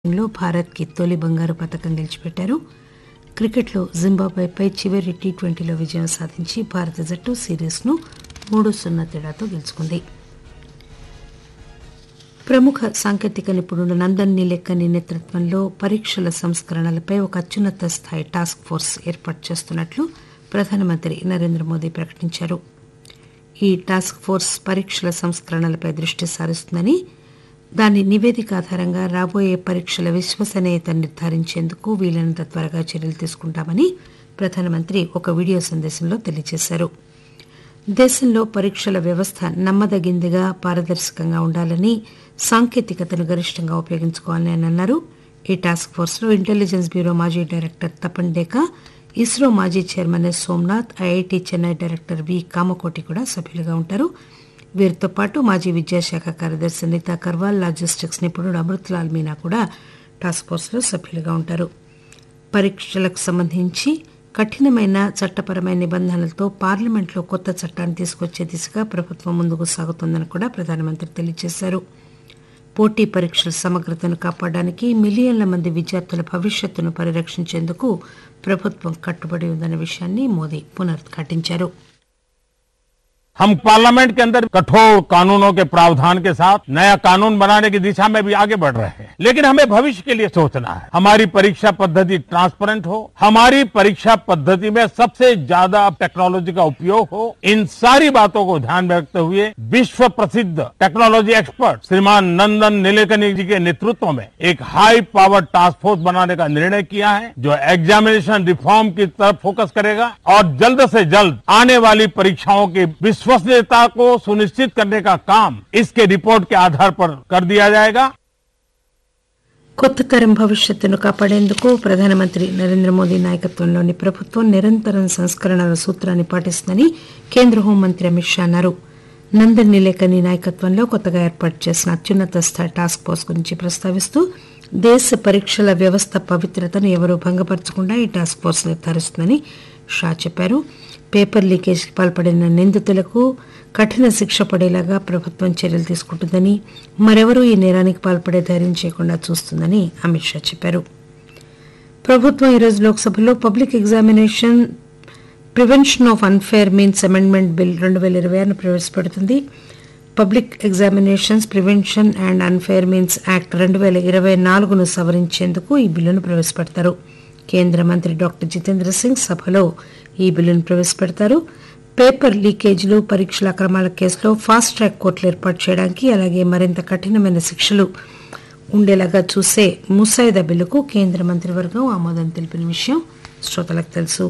లో భారత్కి తొలి బంగారు పతకం గెలిచిపెట్టారు క్రికెట్లో జింబాబ్వేపై చివరి టీ ట్వంటీలో విజయం సాధించి భారత జట్టు సిరీస్ను మూడు సున్నా తేడాతో గెలుచుకుంది ప్రముఖ సాంకేతిక నిపుణుడు నందన్ నీలెక్కని నేతృత్వంలో పరీక్షల సంస్కరణలపై ఒక అత్యున్నత స్థాయి టాస్క్ ఫోర్స్ ఏర్పాటు చేస్తున్నట్లు ప్రధానమంత్రి నరేంద్ర మోదీ ప్రకటించారు ఈ టాస్క్ ఫోర్స్ పరీక్షల సంస్కరణలపై దృష్టి సారిస్తుందని దాని నివేదిక ఆధారంగా రాబోయే పరీక్షల విశ్వసనీయత నిర్ధారించేందుకు వీలైనంత త్వరగా చర్యలు తీసుకుంటామని ప్రధానమంత్రి ఒక వీడియో సందేశంలో తెలియజేశారు దేశంలో పరీక్షల వ్యవస్థ నమ్మదగిందిగా పారదర్శకంగా ఉండాలని సాంకేతికతను గరిష్టంగా ఉపయోగించుకోవాలని ఆయన అన్నారు ఈ టాస్క్ ఫోర్స్లో ఇంటెలిజెన్స్ బ్యూరో మాజీ డైరెక్టర్ తపన్ డేకా ఇస్రో మాజీ chairman S Somanath IIT Chennai director V Kamakoti కూడా సభ్యులుగా ఉంటారు వీరితో పాటు మాజీ విద్యాశాఖ కార్యదర్శి నీతా కర్వాల్ లాజిస్టిక్స్ నిపుణుడు అమృత్లాల్ మీనా కూడా టాస్క్ ఫోర్స్లో సభ్యులుగా ఉంటారు పరీక్షలకు సంబంధించి కఠినమైన చట్టపరమైన నిబంధనలతో పార్లమెంట్లో కొత్త చట్టాన్ని తీసుకొచ్చే దిశగా ప్రభుత్వం ముందుకు సాగుతోందని కూడా ప్రధానమంత్రి తెలియజేశారు పోటీ పరీక్షల సమగ్రతను కాపాడడానికి మిలియన్ల మంది విద్యార్థుల భవిష్యత్తును పరిరక్షించేందుకు ప్రభుత్వం కట్టుబడి ఉందన్న విషయాన్ని మోదీ పునరుద్ఘాటించారు हम पार्लियामेंट के अंदर कठोर कानूनों के प्रावधान के साथ नया कानून बनाने की दिशा में भी आगे बढ़ रहे हैं लेकिन हमें भविष्य के लिए सोचना है हमारी परीक्षा पद्धति ट्रांसपेरेंट हो हमारी परीक्षा पद्धति में सबसे ज्यादा टेक्नोलॉजी का उपयोग हो इन सारी बातों को ध्यान में रखते हुए विश्व प्रसिद्ध टेक्नोलॉजी एक्सपर्ट श्रीमान नंदन नीलेकनी जी के नेतृत्व में एक हाई पावर टास्क फोर्स बनाने का निर्णय किया है जो एग्जामिनेशन रिफॉर्म की तरफ फोकस करेगा और जल्द से जल्द आने वाली परीक्षाओं की विश्वसनीयता को सुनिश्चित करने का काम इसके रिपोर्ट के आधार पर कर दिया जाएगा కొత్త తరం భవిష్యత్తును కాపాడేందుకు ప్రధానమంత్రి నరేంద్ర మోదీ నాయకత్వంలోని ప్రభుత్వం నిరంతరం సంస్కరణల సూత్రాన్ని పాటిస్తుందని కేంద్ర హోంమంత్రి అమిత్ షా అన్నారు నందన్ నిలేకని నాయకత్వంలో కొత్తగా ఏర్పాటు చేసిన అత్యున్నత స్థాయి టాస్క్ ఫోర్స్ గురించి ప్రస్తావిస్తూ దేశ పరీక్షల వ్యవస్థ పవిత్రతను ఎవరూ భంగపరచకుండా ఈ టాస్క్ ఫోర్స్ నిర్ధారిస్తుందని షా చెప్పారు పేపర్ లీకేజ్కి పాల్పడిన నిందితులకు కఠిన శిక్ష పడేలాగా ప్రభుత్వం చర్యలు తీసుకుంటుందని మరెవరూ ఈ నేరానికి పాల్పడే ధైర్యం చేయకుండా చూస్తుందని అమిత్ షా చెప్పారు ప్రభుత్వం ఈరోజు లోక్సభలో public examination prevention of unfair means amendment bill రెండు వేల ఇరవై ఆరును ప్రవేశపెడుతుంది public examinations prevention and unfair means act రెండు వేల ఇరవై నాలుగును సవరించేందుకు ఈ బిల్లును ప్రవేశపెడతారు కేంద్ర మంత్రి డాక్టర్ జితేంద్ర సింగ్ సభలో ఈ బిల్లును ప్రవేశపెడతారు పేపర్ లీకేజీలు పరీక్షల అక్రమాల కేసులో ఫాస్ట్ ట్రాక్ కోర్టులు ఏర్పాటు చేయడానికి అలాగే మరింత కఠినమైన శిక్షలు ఉండేలాగా చూసే ముసాయిదా బిల్లుకు కేంద్ర మంత్రివర్గం ఆమోదం తెలిపిన విషయం శ్రోతలకు తెలుసు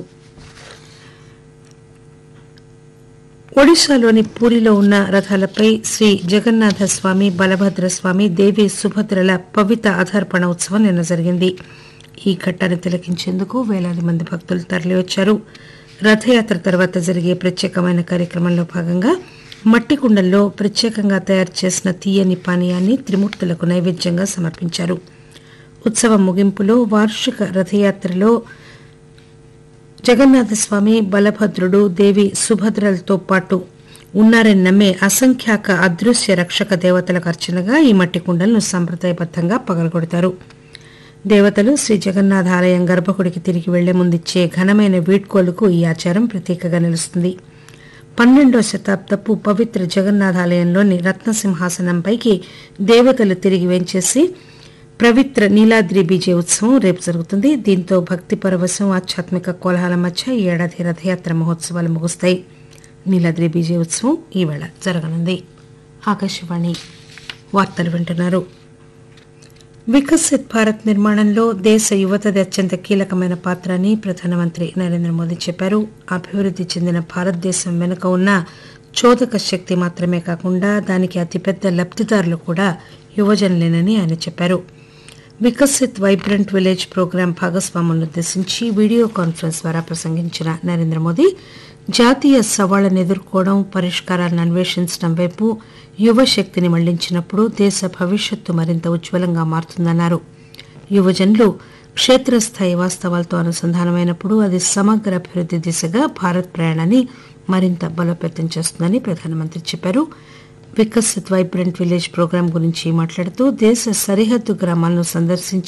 ఒడిశాలోని పూరిలో ఉన్న రథాలపై శ్రీ జగన్నాథ స్వామి బలభద్ర స్వామి దేవి సుభద్రల పవిత ఆధార్పణ ఉత్సవం నిన్న జరిగింది ఈ ఘట్టాన్ని తిలకించేందుకు వేలాది మంది భక్తులు తరలివచ్చారు రథయాత్ర తర్వాత జరిగే ప్రత్యేకమైన కార్యక్రమంలో భాగంగా మట్టి కుండల్లో ప్రత్యేకంగా తయారు చేసిన తీయని పానీయాన్ని త్రిమూర్తులకు నైవేద్యంగా సమర్పించారు ఉత్సవం ముగింపులో వార్షిక రథయాత్రలో జగన్నాథ స్వామి బలభద్రుడు దేవి సుభద్రలతో పాటు ఉన్నారని నమ్మే అసంఖ్యాక అదృశ్య రక్షక దేవతలకు అర్చనగా ఈ మట్టి కుండలను సంప్రదాయబద్దంగా పగలగొడతారు దేవతలు శ్రీ జగన్నాథ ఆలయం గర్భగుడికి తిరిగి వెళ్లే ముందిచ్చే ఘనమైన వీడ్కోలుకు ఈ ఆచారం ప్రతీకగా నిలుస్తుంది పన్నెండో శతాబ్దపు పవిత్ర జగన్నాథ ఆలయంలోని రత్నసింహాసనంపైకి దేవతలు తిరిగి వెంచేసి పవిత్ర నీలాద్రి బీజే ఉత్సవం రేపు జరుగుతుంది దీంతో భక్తి పరవశం ఆధ్యాత్మిక కోలాహల మధ్య ఈ ఏడాది రథయాత్ర మహోత్సవాలు ముగుస్తాయి నీలాద్రి బీజే ఉత్సవం ఈవేళ జరగనుంది ఆకాశవాణి వార్తలు వింటున్నారు వికసిత్ భారత్ నిర్మాణంలో దేశ యువతది అత్యంత కీలకమైన పాత్ర అని ప్రధానమంత్రి నరేంద్ర మోదీ చెప్పారు అభివృద్ది చెందిన భారతదేశం వెనుక ఉన్న చోదక శక్తి మాత్రమే కాకుండా దానికి అతిపెద్ద లబ్దిదారులు కూడా యువజనులేనని ఆయన చెప్పారు వికసిత్ వైబ్రెంట్ విలేజ్ ప్రోగ్రాం భాగస్వాములను ఉద్దేశించి వీడియో కాన్ఫరెన్స్ ద్వారా ప్రసంగించిన నరేంద్ర మోదీ జాతీయ సవాళ్లను ఎదుర్కోవడం పరిష్కారాలను అన్వేషించడం వైపు యువశక్తిని మళ్లించినప్పుడు దేశ భవిష్యత్తు మరింత ఉజ్వలంగా మారుతుందన్నారు యువజనులు క్షేత్రస్థాయి వాస్తవాలతో అనుసంధానమైనప్పుడు అది సమగ్ర అభివృద్ది దిశగా భారత్ ప్రయాణాన్ని మరింత బలోపేతం చేస్తుందని ప్రధానమంత్రి చెప్పారు వికసిత్ వైబ్రెంట్ విలేజ్ ప్రోగ్రాం గురించి మాట్లాడుతూ దేశ సరిహద్దు గ్రామాలను సందర్శించి